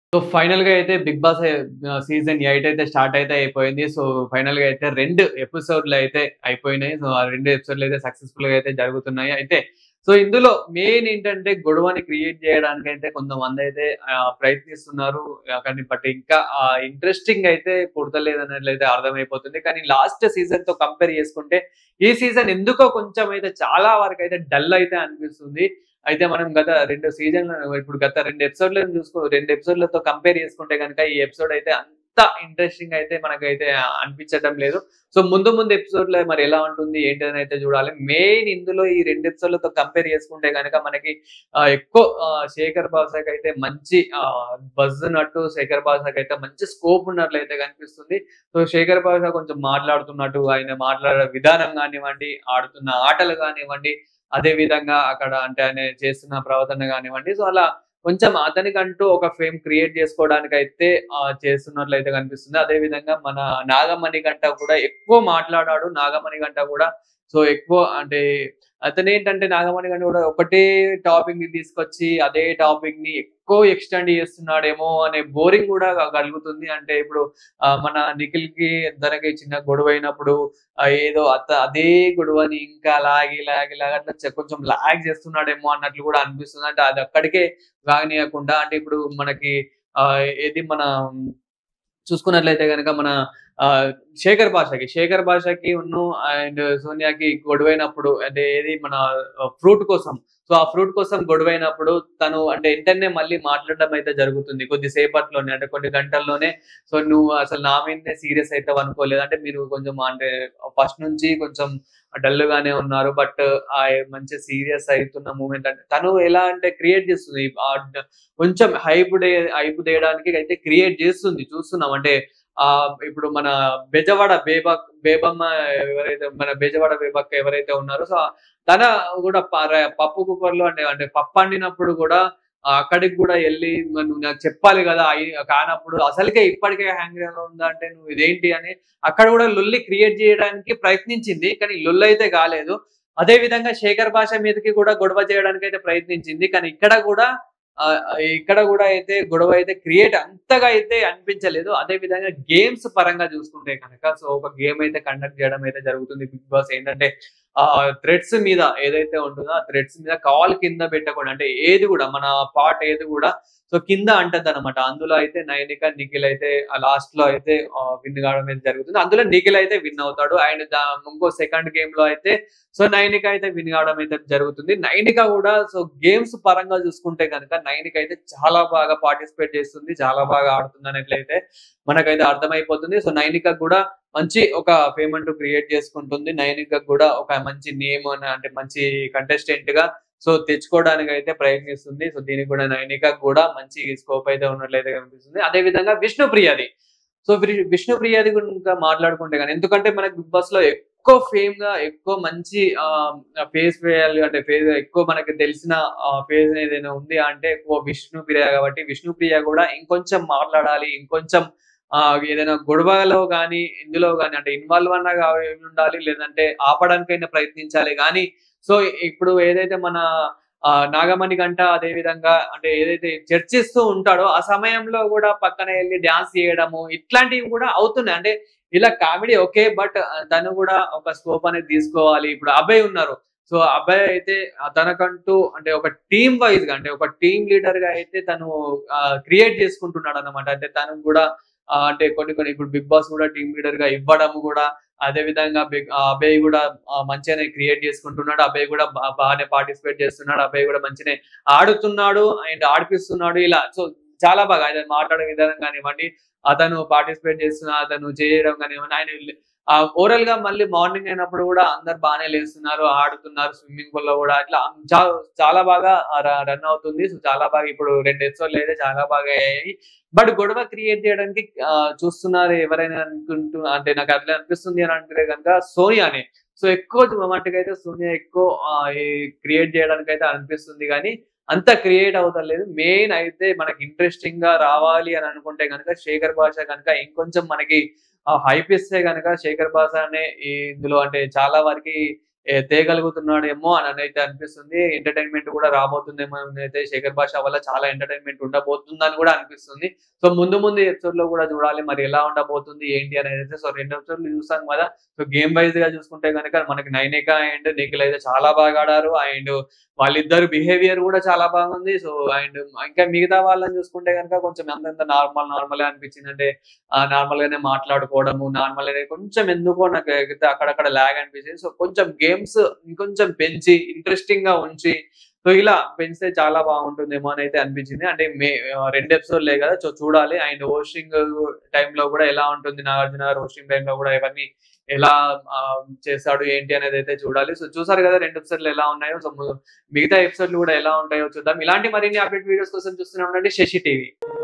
so final గా అయితే Bigg Boss season eight అయితే స్టార్ట్ అయితే అయిపోయింది సో ఫైనల్ గా అయితే రెండు ఎపిసోడ్లు అయితే అయిపోయినాయి సో ఆ రెండు ఎపిసోడ్లు అయితే సక్సెస్ఫుల్ గా అయితే జరుగుతున్నాయి అయితే సో ఇందులో మెయిన్ ఏంటంటే గొడవని క్రియేట్ చేయడానికి అయితే కొంతమంది అయితే ఆ, ప్రయత్నిస్తున్నారు ఆ, కానీ బట్ ఇంకా ఇంట్రెస్టింగ్ అయితే పుడతలేదు అన్నట్లయితే అర్థమైపోతుంది కానీ లాస్ట్ సీజన్ తో కంపేర్ చేసుకుంటే ఈ సీజన్ ఎందుకో కొంచెం అయితే చాలా వరకు అయితే డల్ అయితే అనిపిస్తుంది అయితే మనం గత రెండు సీజన్ ఇప్పుడు గత రెండు ఎపిసోడ్లను చూసుకో రెండు ఎపిసోడ్లతో కంపేర్ చేసుకుంటే కనుక ఈ ఎపిసోడ్ అయితే అంత ఇంట్రెస్టింగ్ అయితే మనకైతే అనిపించడం లేదు సో ముందు ముందు ఎపిసోడ్ లో మరి ఎలా ఉంటుంది ఏంటి అని అయితే చూడాలి మెయిన్ ఇందులో ఈ రెండు ఎపిసోడ్లతో కంపేర్ చేసుకుంటే కనుక మనకి ఆ, ఎక్కువ ఆ, శేఖర్ బాసాకి అయితే మంచి బజ్ ఉన్నట్టు శేఖర్ బాసాకి అయితే మంచి స్కోప్ ఉన్నట్లయితే కనిపిస్తుంది సో శేఖర్ బాసా కొంచెం మాట్లాడుతున్నట్టు ఆయన మాట్లాడే విధానం కానివ్వండి ఆడుతున్న ఆటలు కానివ్వండి అదే విధంగా అక్కడ అంటే ఆయన చేస్తున్న ప్రవర్తన కానివ్వండి సో అలా కొంచెం అతనికంటూ ఒక ఫేమ్ క్రియేట్ చేసుకోవడానికి అయితే ఆ, చేస్తున్నట్లయితే కనిపిస్తుంది అదే విధంగా మన నాగమణి గంట కూడా ఎక్కువ మాట్లాడాడు నాగమణి గంట కూడా సో ఎక్కువ అంటే అతను ఏంటంటే నాగమణి గంట కూడా ఒకటే టాపిక్ ని తీసుకొచ్చి అదే టాపిక్ ని ఎక్కువ ఎక్స్టెండ్ చేస్తున్నాడేమో అనే బోరింగ్ కూడా కలుగుతుంది అంటే ఇప్పుడు ఆ, మన నిఖిల్ కి తనకి చిన్న గొడవ అయినప్పుడు ఆ, ఏదో అత అదే గొడవని ఇంకా లాగి లాగి లాగి అట్లా చె- కొంచెం లాగ్ చేస్తున్నాడేమో అన్నట్లు కూడా అనిపిస్తుంది అంటే అది అక్కడికే రానియకుండా అంటే ఇప్పుడు మనకి ఆ, ఏది మన చూసుకున్నట్లయితే కనుక మన ఆ, శేఖర్ భాషకి శేఖర్ భాషకి ఉన్ను అండ్ సోనియాకి గొడవైనప్పుడు అంటే ఏది మన ఫ్రూట్ కోసం సో ఆ ఫ్రూట్ కోసం గొడవైనప్పుడు తను అంటే వెంటనే మళ్ళీ మాట్లాడడం అయితే జరుగుతుంది కొద్దిసేపట్లోనే అంటే కొన్ని గంటల్లోనే సో నువ్వు అసలు నా మీదనే సీరియస్ అవుతావు అనుకోలేదు అంటే మీరు కొంచెం అంటే ఫస్ట్ నుంచి కొంచెం డల్ గానే ఉన్నారు బట్ ఆ మంచి సీరియస్ అవుతున్న మూమెంట్ అంటే తను ఎలా అంటే క్రియేట్ చేస్తుంది ఆ డ- కొంచెం హైప్ డే హైప్ చేయడానికి అయితే క్రియేట్ చేస్తుంది చూస్తున్నాం అంటే ఆ ఇప్పుడు మన బెజవాడ బేబక్ బేబమ్మ ఎవరైతే మన బెజవాడ బేబక్క ఎవరైతే ఉన్నారో సో తన కూడా ప- పప్పు కుక్కర్లో అంటే అంటే పప్పు వండినప్పుడు కూడా ఆ అక్కడికి కూడా వెళ్ళి మరి నువ్వు నాకు చెప్పాలి కదా అయి- కానప్పుడు అసలుకే ఇప్పటికే హ్యాంగ్ ఉందా అంటే నువ్వు ఇదేంటి అని అక్కడ కూడా లొల్లి క్రియేట్ చేయడానికి ప్రయత్నించింది కానీ లొల్లి అయితే కాలేదు అదే విధంగా శేఖర్ భాష మీదకి కూడా గొడవ చేయడానికి అయితే ప్రయత్నించింది కానీ ఇక్కడ కూడా ఆ, ఇక్కడ కూడా అయితే గొడవ అయితే క్రియేట్ అంతగా అయితే అనిపించలేదు అదే విధంగా గేమ్స్ పరంగా చూసుకుంటే కనుక సో ఒక గేమ్ అయితే కండక్ట్ చేయడం అయితే జరుగుతుంది బిగ్ బాస్ ఏంటంటే ఆ థ్రెడ్స్ మీద ఏదైతే ఉంటుందో ఆ థ్రెడ్స్ మీద కాల్ కింద పెట్టకుండా అంటే ఏది కూడా మన పార్ట్ ఏది కూడా సో కింద అంటది అనమాట అందులో అయితే నైనిక నిఖిల్ అయితే లాస్ట్ లో అయితే విన్ కావడం అయితే జరుగుతుంది అందులో నిఖిల్ అయితే విన్ అవుతాడు అండ్ ఇంకో సెకండ్ గేమ్ లో అయితే సో నైనిక అయితే విన్ కావడం అయితే జరుగుతుంది నైనిక కూడా సో గేమ్స్ పరంగా చూసుకుంటే కనుక నైనిక అయితే చాలా బాగా పార్టిసిపేట్ చేస్తుంది చాలా బాగా ఆడుతుంది అనేట్లయితే మనకైతే అర్థమైపోతుంది సో నైనిక కూడా మంచి ఒక పేమెంట్ క్రియేట్ చేసుకుంటుంది నైనిక కూడా ఒక మంచి నేమ్ అంటే మంచి కంటెస్టెంట్ గా సో తెచ్చుకోవడానికి అయితే ప్రయత్నిస్తుంది సో దీనికి కూడా నైనిక కూడా మంచి స్కోప్ అయితే ఉన్నట్లయితే కనిపిస్తుంది అదే విధంగా విష్ణుప్రియది సో వి- విష్ణుప్రియది గురించి మాట్లాడుకుంటే కానీ ఎందుకంటే మనకి బిగ్ బాస్ లో ఎక్కువ ఫేమ్ గా ఎక్కువ మంచి ఫేస్ వేయాలి అంటే ఫేస్ ఎక్కువ మనకి తెలిసిన ఫేజ్ ఏదైనా ఉంది అంటే ఎక్కువ విష్ణుప్రియ కాబట్టి విష్ణుప్రియ కూడా ఇంకొంచెం మాట్లాడాలి ఇంకొంచెం ఆ ఏదైనా గొడవలో కానీ ఇందులో కానీ అంటే ఇన్వాల్వ్ అన్నా కా- ఉండాలి లేదంటే ఆపడానికైనా ప్రయత్నించాలి కానీ సో ఇప్పుడు ఏదైతే మన ఆ నాగమణి గంట అదే విధంగా అంటే ఏదైతే చర్చిస్తూ ఉంటాడో ఆ సమయంలో కూడా పక్కన వెళ్ళి డాన్స్ చేయడము ఇట్లాంటివి కూడా అవుతున్నాయి అంటే ఇలా కామెడీ ఓకే బట్ తను కూడా ఒక స్కోప్ అనేది తీసుకోవాలి ఇప్పుడు అబ్బాయి ఉన్నారు సో అబ్బాయి అయితే తనకంటూ అంటే ఒక టీమ్ వైజ్ గా అంటే ఒక టీమ్ లీడర్ గా అయితే తను క్రియేట్ చేసుకుంటున్నాడు అనమాట అంటే తను కూడా ఆ, అంటే కొన్ని కొన్ని ఇప్పుడు బిగ్ బాస్ కూడా టీమ్ లీడర్ గా ఇవ్వడం కూడా అదే విధంగా బిగ్ ఆ అబ్బాయి కూడా ఆ, మంచిగానే క్రియేట్ చేసుకుంటున్నాడు అబ్బాయి కూడా బా- బాగానే పార్టిసిపేట్ చేస్తున్నాడు అబ్బాయి కూడా మంచిగానే ఆడుతున్నాడు అండ్ ఆడిపిస్తున్నాడు ఇలా సో చాలా బాగా ఆయన మాట్లాడే విధానం కానివ్వండి అతను పార్టిసిపేట్ చేస్తున్న అతను చేయడం కానివ్వండి ఆయన ఓవరాల్ గా మళ్ళీ మార్నింగ్ అయినప్పుడు కూడా అందరు బాగానే లేస్తున్నారు ఆడుతున్నారు స్విమ్మింగ్ పూల్ లో కూడా అట్లా చా- చాలా బాగా రన్ అవుతుంది సో చాలా బాగా ఇప్పుడు రెండు ఎపిసోడ్లు అయితే చాలా బాగా అయ్యాయి బట్ గొడవ క్రియేట్ చేయడానికి ఆ, చూస్తున్నారు ఎవరైనా అనుకుంటూ అంటే నాకు అట్లా అనిపిస్తుంది అని అంటే కనుక సోనియానే సో ఎక్కువ మట్టుకైతే సోనియా ఎక్కువ క్రియేట్ చేయడానికి అయితే అనిపిస్తుంది కానీ అంత క్రియేట్ అవుతలేదు మెయిన్ అయితే మనకి ఇంట్రెస్టింగ్ గా రావాలి అని అనుకుంటే కనుక శేఖర్ భాష కనుక ఇంకొంచెం మనకి హైప్ ఇస్తే కనుక శేఖర్ భాష అనే ఈ ఇందులో అంటే చాలా వరకు ఏ, తేగలుగుతున్నాడేమో అని అయితే అనిపిస్తుంది ఎంటర్టైన్మెంట్ కూడా రాబోతుందేమో అని అయితే శేఖర్ భాష వల్ల చాలా ఎంటర్టైన్మెంట్ ఉండబోతుందని కూడా అనిపిస్తుంది సో ముందు ముందు ఎపిసోడ్ లో కూడా చూడాలి మరి ఎలా ఉండబోతుంది ఏంటి అనేది అయితే సో రెండు ఎపిసోడ్లు చూసాం కదా సో గేమ్ వైజ్ గా చూసుకుంటే కనుక మనకి నైనిక అండ్ నిఖిల్ అయితే చాలా బాగా ఆడారు అండ్ వాళ్ళిద్దరు బిహేవియర్ కూడా చాలా బాగుంది సో అండ్ ఇంకా మిగతా వాళ్ళని చూసుకుంటే కనుక కొంచెం అంతంత నార్మల్ నార్మల్ అనిపించింది అంటే నార్మల్ గానే మాట్లాడుకోవడము నార్మల్ గానే కొంచెం ఎందుకో నాకు అయితే అక్కడక్కడ లాగ్ అనిపించింది సో కొంచెం గేమ్స్ ఇంకొంచెం పెంచి ఇంట్రెస్టింగ్ గా ఉంచి సో ఇలా పెంచితే చాలా బాగుంటుందేమో అని అయితే అనిపించింది అంటే మే ఆ, రెండు ఎపిసోడ్లే కదా సో చూడాలి అండ్ హోస్టింగ్ లో కూడా ఎలా ఉంటుంది నాగార్జున గారు హోస్టింగ్ లో కూడా ఇవన్నీ ఎలా ఆ, చేస్తాడు ఏంటి అనేది అయితే చూడాలి సో చూసారు కదా రెండు ఎపిసోడ్లు ఎలా ఉన్నాయో సో ము- మిగతా ఎపిసోడ్లు కూడా ఎలా ఉంటాయో చూద్దాం ఇలాంటి మరిన్ని అప్డేట్ వీడియోస్ కోసం చూస్తూనే ఉండండి శశి టీవీ